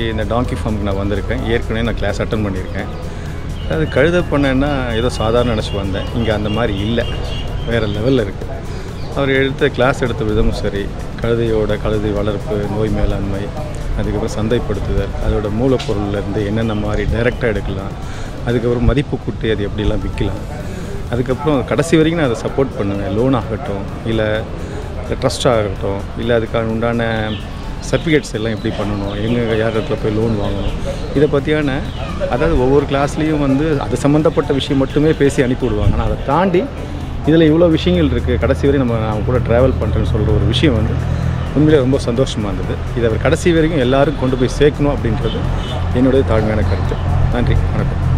இந்த டாங்கி ஃபார்முக்கு நான் வந்திருக்கேன் ஏற்கனவே நான் கிளாஸ் அட்டன் பண்ணியிருக்கேன் அது கழுத பண்ணேன்னா ஏதோ சாதாரண நினச்சி வந்தேன் இங்கே அந்த மாதிரி இல்லை வேறு லெவலில் இருக்குது அவர் எடுத்த கிளாஸ் எடுத்த விதமும் சரி கழுதையோட கழுதை வளர்ப்பு நோய் மேலாண்மை அதுக்கப்புறம் சந்தைப்படுத்துதல் அதோட மூலப்பொருள்லேருந்து என்னென்ன மாதிரி டைரெக்டாக எடுக்கலாம் அதுக்கப்புறம் மதிப்பு கூட்டி அது எப்படிலாம் விற்கலாம் அதுக்கப்புறம் கடைசி வரைக்கும் நான் அதை சப்போர்ட் பண்ணுவேன் லோன் ஆகட்டும் இல்லை ட்ரஸ்ட் ஆகட்டும் இல்லை அதுக்கான உண்டான சர்டிஃபிகேட்ஸ் எல்லாம் எப்படி பண்ணணும் எங்கே யார் இடத்துல போய் லோன் வாங்கணும் இதை பற்றியான அதாவது ஒவ்வொரு கிளாஸ்லேயும் வந்து அது சம்மந்தப்பட்ட விஷயம் மட்டுமே பேசி அனுப்பி விடுவாங்க ஆனால் அதை தாண்டி இதில் இவ்வளோ விஷயங்கள் இருக்குது கடைசி வரை நம்ம அவங்க கூட ட்ராவல் பண்ணுறேன்னு சொல்கிற ஒரு விஷயம் வந்து உண்மையிலே ரொம்ப சந்தோஷமாக இருந்தது இதை அவர் கடைசி வரைக்கும் எல்லாரும் கொண்டு போய் சேர்க்கணும் அப்படின்றது என்னுடைய தாழ்மையான கருத்து நன்றி வணக்கம்